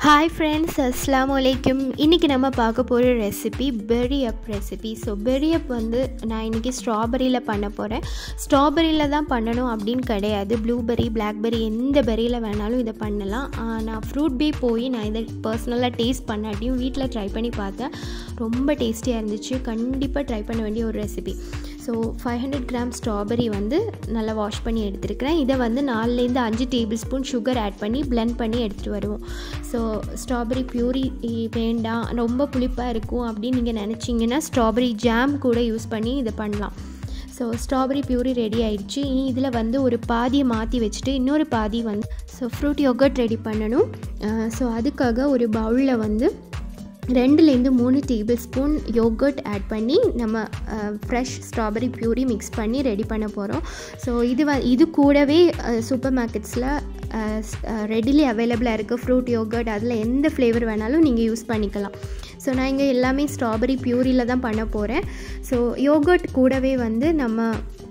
Hi friends அஸ்லாம் வலைக்கும் இன்றைக்கி நம்ம பார்க்க போகிற recipe berry up recipe so berry up வந்து நான் இன்றைக்கி ஸ்ட்ராபெரியில் பண்ண போகிறேன் ஸ்ட்ராபெரியில் தான் பண்ணணும் அப்படின்னு கிடையாது ப்ளூபெரி பிளாக்பெரி எந்த பெரியில் வேணாலும் இதை பண்ணலாம் நான் ஃப்ரூட் பே போய் நான் இதை பர்சனலாக டேஸ்ட் பண்ணாட்டியும் வீட்டில் ட்ரை பண்ணி பார்த்தேன் ரொம்ப டேஸ்டியாக இருந்துச்சு கண்டிப்பாக ட்ரை பண்ண வேண்டிய ஒரு recipe so five hundred gram strawberry வந்து நல்லா வாஷ் பண்ணி எடுத்துருக்கிறேன் இதை வந்து நாலுலேருந்து அஞ்சு டேபிள் ஸ்பூன் சுகர் ஆட் பண்ணி பிளெண்ட் பண்ணி எடுத்துகிட்டு வருவோம் ஸோ ஸ்ட்ராபெரி பியூரி வேண்டாம் ரொம்ப புளிப்பாக இருக்கும் அப்படின்னு நீங்கள் நினச்சிங்கன்னா ஸ்ட்ராபெரி ஜாம் கூட யூஸ் பண்ணி இதை பண்ணலாம் ஸோ ஸ்ட்ராபெரி பியூரி ரெடி ஆயிடுச்சு இனி இதில் வந்து ஒரு பாதியை மாற்றி வச்சுட்டு இன்னொரு பாதி வந்து ஸோ ஃப்ரூட் யோகர்ட் ரெடி பண்ணணும் ஸோ அதுக்காக ஒரு பவுலில் வந்து ரெண்டுலேருந்து மூணு டேபிள் ஸ்பூன் யோகர்ட் ஆட் பண்ணி நம்ம ஃப்ரெஷ் ஸ்ட்ராபெரி பியூரி மிக்ஸ் பண்ணி ரெடி பண்ண போகிறோம் ஸோ இது வ இது கூடவே சூப்பர் மார்க்கெட்ஸில் ரெடிலி அவைலபிளாக இருக்குது ஃப்ரூட் யோகர்ட் அதில் எந்த ஃப்ளேவர் வேணாலும் நீங்கள் யூஸ் பண்ணிக்கலாம் ஸோ நான் இங்கே எல்லாமே ஸ்ட்ராபெரி பியூரியில் தான் பண்ண போகிறேன் ஸோ யோகர்ட் கூடவே வந்து நம்ம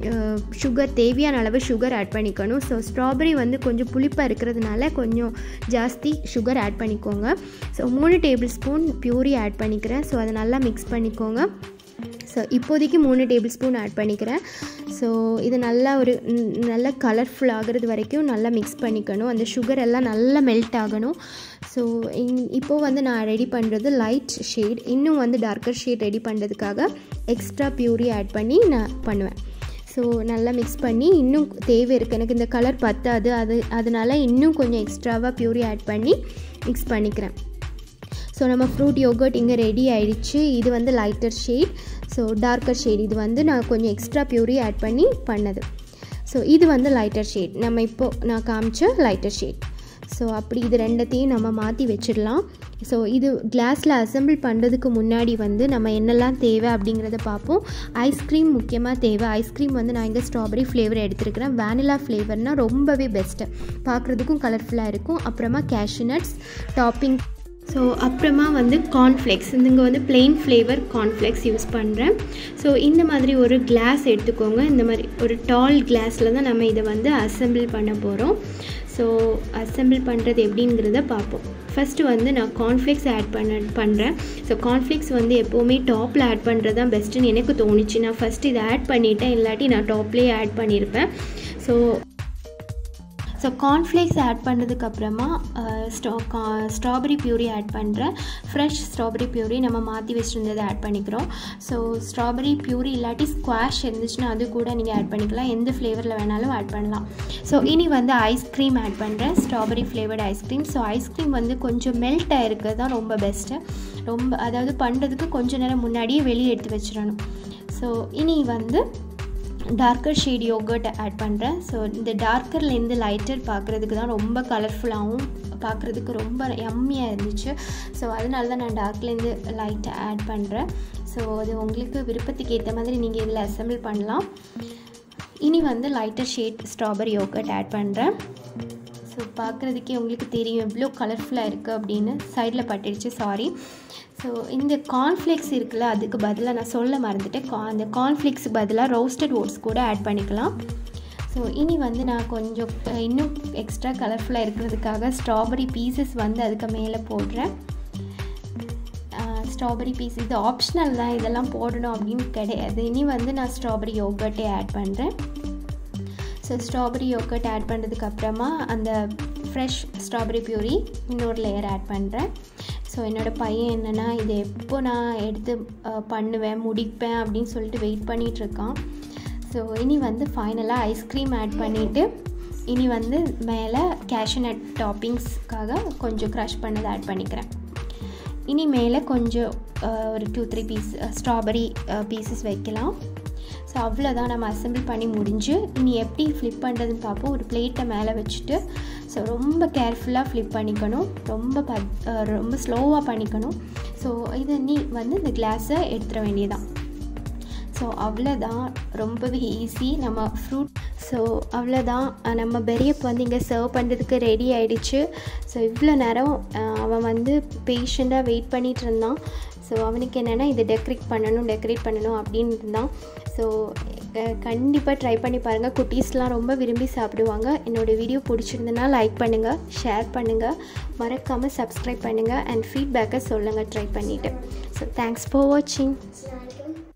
சுகர் தேவையான அளவு சுகர் ஆட் பண்ணிக்கணும் ஸோ ஸ்ட்ராபெரி வந்து கொஞ்சம் புளிப்பாக இருக்கிறதுனால கொஞ்சம் ஜாஸ்தி சுகர் ஆட் பண்ணிக்கோங்க ஸோ மூணு டேபிள் ஸ்பூன் பியூரி ஆட் பண்ணிக்கிறேன் ஸோ அதை நல்லா மிக்ஸ் பண்ணிக்கோங்க ஸோ இப்போதைக்கு மூணு டேபிள் ஸ்பூன் ஆட் பண்ணிக்கிறேன் ஸோ இது நல்லா ஒரு நல்ல கலர்ஃபுல் ஆகிறது வரைக்கும் நல்லா மிக்ஸ் பண்ணிக்கணும் அந்த சுகர் எல்லாம் நல்லா மெல்ட் ஆகணும் ஸோ இப்போது வந்து நான் ரெடி பண்ணுறது லைட் ஷேட் இன்னும் வந்து டார்க்கர் ஷேட் ரெடி பண்ணுறதுக்காக எக்ஸ்ட்ரா பியூரி ஆட் பண்ணி நான் பண்ணுவேன் ஸோ நல்லா மிக்ஸ் பண்ணி இன்னும் தேவை இருக்குது எனக்கு இந்த கலர் பத்தாது அது அதனால் இன்னும் கொஞ்சம் எக்ஸ்ட்ராவாக பியூரி ஆட் பண்ணி மிக்ஸ் பண்ணிக்கிறேன் ஸோ நம்ம ஃப்ரூட் யோகர்ட் இங்கே ரெடி ஆகிடுச்சு இது வந்து lighter shade so darker shade இது வந்து நான் கொஞ்சம் எக்ஸ்ட்ரா பியூரி ஆட் பண்ணி பண்ணது ஸோ இது வந்து லைட்டர் ஷேட் நம்ம இப்போது நான் காமிச்ச லைட்டர் ஷேட் ஸோ அப்படி இது ரெண்டத்தையும் நம்ம மாற்றி வச்சிடலாம் ஸோ இது கிளாஸில் அசம்பிள் பண்ணுறதுக்கு முன்னாடி வந்து நம்ம என்னெல்லாம் தேவை அப்படிங்கிறத பார்ப்போம் ஐஸ்கிரீம் முக்கியமாக தேவை ஐஸ்கிரீம் வந்து நான் இங்கே ஸ்ட்ராபெரி ஃப்ளேவர் எடுத்துருக்கிறேன் வேனிலா ஃப்ளேவர்னால் ரொம்பவே பெஸ்ட்டு பார்க்குறதுக்கும் கலர்ஃபுல்லாக இருக்கும் அப்புறமா கேஷ்யூ நட்ஸ் டாப்பிங் ஸோ அப்புறமா வந்து கார்ன்ஃப்ளெக்ஸ் இங்கே வந்து பிளெயின் ஃப்ளேவர் கார்ன்ஃப்ளெக்ஸ் யூஸ் பண்ணுறேன் ஸோ இந்த மாதிரி ஒரு கிளாஸ் எடுத்துக்கோங்க இந்த மாதிரி ஒரு டால் கிளாஸில் தான் நம்ம இதை வந்து அசம்பிள் பண்ண போகிறோம் ஸோ அசம்பிள் பண்ணுறது எப்படிங்கிறத பார்ப்போம் ஃபஸ்ட்டு வந்து நான் கார்ன்ஃப்ளெக்ஸ் ஆட் பண்ண பண்ணுறேன் ஸோ கார்ன்ஃப்ளெக்ஸ் வந்து எப்போவுமே டாப்பில் ஆட் பண்ணுறது தான் பெஸ்ட்டுன்னு எனக்கு தோணுச்சு நான் ஃபஸ்ட்டு இதை ஆட் பண்ணிவிட்டேன் இல்லாட்டி நான் டாப்லேயே ஆட் பண்ணியிருப்பேன் ஸோ ஸோ கார்ன்ஃப்ளேக்ஸ் ஆட் பண்ணதுக்கப்புறமா ஸ்ட்ரா கா ஸ்ட்ராபெரி பியூரி ஆட் பண்ணுறேன் ஃப்ரெஷ் ஸ்ட்ராபெரி பியூரி நம்ம மாற்றி வச்சுருந்ததை ஆட் பண்ணிக்கிறோம் ஸோ ஸ்ட்ராபெரி பியூரி இல்லாட்டி ஸ்குவாஷ் இருந்துச்சுன்னா அது கூட நீங்கள் ஆட் பண்ணிக்கலாம் எந்த ஃப்ளேவரில் வேணாலும் ஆட் பண்ணலாம் ஸோ இனி வந்து ஐஸ்கிரீம் ஆட் பண்ணுறேன் strawberry flavoured ice cream so ice cream வந்து கொஞ்சம் மெல்ட் ஆகிருக்கிறது தான் ரொம்ப பெஸ்ட்டு ரொம்ப அதாவது பண்ணுறதுக்கு கொஞ்சம் நேரம் முன்னாடியே வெளியே எடுத்து வச்சிடணும் ஸோ இனி வந்து டார்க்கர் ஷேட் யோகர்ட் ஆட் பண்ணுறேன் ஸோ இந்த டார்க்கர்லேருந்து லைட்டர் பார்க்குறதுக்கு தான் ரொம்ப கலர்ஃபுல்லாகவும் பார்க்குறதுக்கு ரொம்ப எம்மியாக இருந்துச்சு ஸோ அதனால தான் நான் டார்க்லேருந்து லைட்டை ஆட் பண்ணுறேன் ஸோ அது உங்களுக்கு விருப்பத்துக்கு ஏற்ற மாதிரி நீங்கள் இதில் அசம்பிள் பண்ணலாம் இனி வந்து lighter shade strawberry yogurt add பண்ணுறேன் ஸோ பார்க்குறதுக்கே உங்களுக்கு தெரியும் எவ்வளோ கலர்ஃபுல்லாக இருக்குது அப்படின்னு சைடில் பட்டுடுச்சு சாரி ஸோ இந்த கார்ன்ஃப்ளேக்ஸ் இருக்குல்ல அதுக்கு பதிலாக நான் சொல்ல மறந்துட்டேன் கா அந்த கார்ன்ஃப்ளேக்ஸ் பதிலாக ரோஸ்டட் ஓட்ஸ் கூட ஆட் பண்ணிக்கலாம் ஸோ இனி வந்து நான் கொஞ்சம் இன்னும் எக்ஸ்ட்ரா கலர்ஃபுல்லாக இருக்கிறதுக்காக ஸ்ட்ராபெரி பீசஸ் வந்து அதுக்கு மேலே போடுறேன் ஸ்ட்ராபெரி பீஸ் இது ஆப்ஷனல் தான் இதெல்லாம் போடணும் அப்படின்னு கிடையாது இனி வந்து நான் ஸ்ட்ராபெரி யோகர்ட்டே ஆட் பண்ணுறேன் ஸோ ஸ்ட்ராபெரி யோகர்ட் ஆட் பண்ணுறதுக்கு அப்புறமா அந்த ஃப்ரெஷ் ஸ்ட்ராபெரி பியூரி இன்னொரு லேயர் ஆட் பண்ணுறேன் ஸோ என்னோடய பையன் என்னென்னா இது எப்போ நான் எடுத்து பண்ணுவேன் முடிப்பேன் அப்படின்னு சொல்லிட்டு வெயிட் பண்ணிகிட்ருக்கான் ஸோ இனி வந்து ஃபைனலாக ஐஸ்கிரீம் ஆட் பண்ணிவிட்டு இனி வந்து மேலே கேஷ்யூநட் டாப்பிங்ஸ்க்காக கொஞ்சம் க்ரஷ் பண்ணதை ஆட் பண்ணிக்கிறேன் இனி மேலே கொஞ்சம் ஒரு two three piece strawberry pieces வைக்கலாம் ஸோ அவ்வளோதான் நம்ம அசம்பிள் பண்ணி முடிஞ்சு இனி எப்படி ஃப்ளிப் பண்ணுறதுன்னு பார்ப்போம் ஒரு பிளேட்டை மேலே வச்சுட்டு ஸோ ரொம்ப கேர்ஃபுல்லாக ஃப்ளிப் பண்ணிக்கணும் ரொம்ப ப ரொம்ப ஸ்லோவாக பண்ணிக்கணும் ஸோ இதை நீ வந்து இந்த கிளாஸை எடுத்துட வேண்டியதான் ஸோ அவ்வளோதான் ரொம்பவே ஈஸி நம்ம ஃப்ரூட் ஸோ அவ்வளோதான் நம்ம பெரியப் வந்து இங்கே சர்வ் பண்ணுறதுக்கு ரெடி ஆகிடுச்சு ஸோ இவ்வளோ நேரம் அவன் வந்து பேஷண்ட்டாக வெயிட் பண்ணிகிட்டு இருந்தான் ஸோ அவனுக்கு என்னென்னா இதை டெக்கரேட் பண்ணணும் டெக்கரேட் பண்ணணும் அப்படின்னு இருந்தான் ஸோ கண்டிப்பாக ட்ரை பண்ணி பாருங்கள் குட்டீஸ்லாம் ரொம்ப விரும்பி சாப்பிடுவாங்க என்னோடய வீடியோ பிடிச்சிருந்தனா லைக் பண்ணுங்கள் ஷேர் பண்ணுங்கள் மறக்காமல் சப்ஸ்கிரைப் பண்ணுங்கள் அண்ட் ஃபீட்பேக்கை சொல்லுங்கள் ட்ரை பண்ணிவிட்டு ஸோ தேங்க்ஸ் ஃபார் வாட்சிங் Assalamualaikum.